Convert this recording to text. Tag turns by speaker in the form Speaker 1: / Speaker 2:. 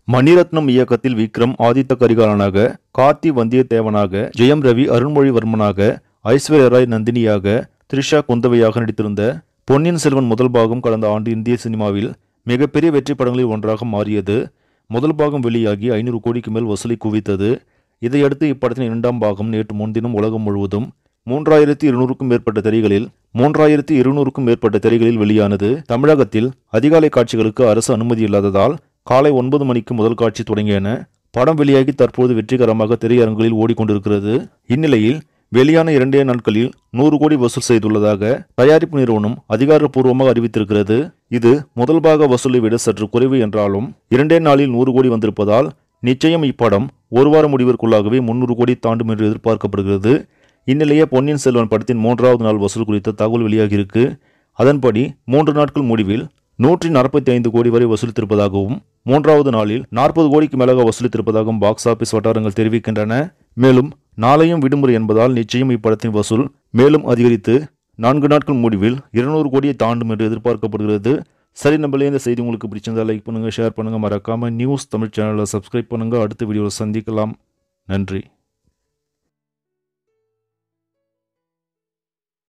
Speaker 1: மணிரத்னம் இயக்கத்தில் விக்ரம் ஆதித்த கரிகாலனாக கார்த்தி வந்தியத்தேவனாக ஜெயம் ரவி அருண்மொழிவர்மனாக ஐஸ்வர்யா ராய் நந்தினியாக த்ரிஷா குந்தவையாக நடித்திருந்த பொன்னியின் செல்வன் முதல் பாகம் கடந்த ஆண்டு இந்திய சினிமாவில் மிகப்பெரிய வெற்றி படங்களில் ஒன்றாக மாறியது முதல் பாகம் வெளியாகி ஐநூறு கோடிக்கு மேல் வசூலை குவித்தது இதையடுத்து இப்படத்தின் இரண்டாம் பாகம் நேற்று முன்தினம் உலகம் முழுவதும் மூன்றாயிரத்தி இருநூறுக்கும் மேற்பட்ட திரைகளில் மூன்றாயிரத்தி இருநூறுக்கும் மேற்பட்ட திரைகளில் வெளியானது தமிழகத்தில் அதிகாலை காட்சிகளுக்கு அரசு அனுமதி இல்லாததால் காலை ஒன்பது மணிக்கு முதல் காட்சி தொடங்கியன படம் வெளியாகி தற்போது வெற்றிகரமாக திரையரங்குகளில் ஓடிக்கொண்டிருக்கிறது இந்நிலையில் வெளியான இரண்டே நாட்களில் நூறு கோடி வசூல் செய்துள்ளதாக தயாரிப்பு நிறுவனம் அதிகாரப்பூர்வமாக அறிவித்திருக்கிறது இது முதல் பாக வசூலை விட சற்று குறைவு என்றாலும் இரண்டே நாளில் நூறு கோடி வந்திருப்பதால் நிச்சயம் இப்படம் ஒரு வார முடிவிற்குள்ளாகவே முன்னூறு கோடி தாண்டும் என்று எதிர்பார்க்கப்படுகிறது இந்நிலையே பொன்னியின் செல்வன் படத்தின் மூன்றாவது நாள் வசூல் குறித்த தகவல் வெளியாகியிருக்கு அதன்படி மூன்று நாட்கள் முடிவில் நூற்றி நாற்பத்தி ஐந்து கோடி வரை வசூலித்திருப்பதாகவும் மூன்றாவது நாளில் நாற்பது கோடிக்கு மேலாக வசூலித்திருப்பதாகவும் பாக்ஸ் ஆபீஸ் வட்டாரங்கள் தெரிவிக்கின்றன மேலும் நாளையும் விடுமுறை என்பதால் நிச்சயம் இப்படத்தின் வசூல் மேலும் அதிகரித்து நான்கு நாட்கள் முடிவில் இருநூறு கோடியை தாண்டும் என்று எதிர்பார்க்கப்படுகிறது சரி நம்மளே இந்த செய்தி உங்களுக்கு பிடிச்சிருந்தா லைக் பண்ணுங்க ஷேர் பண்ணுங்க மறக்காம நியூஸ் தமிழ் சேனலை சப்ஸ்கிரைப் பண்ணுங்க அடுத்த வீடியோவில் சந்திக்கலாம் நன்றி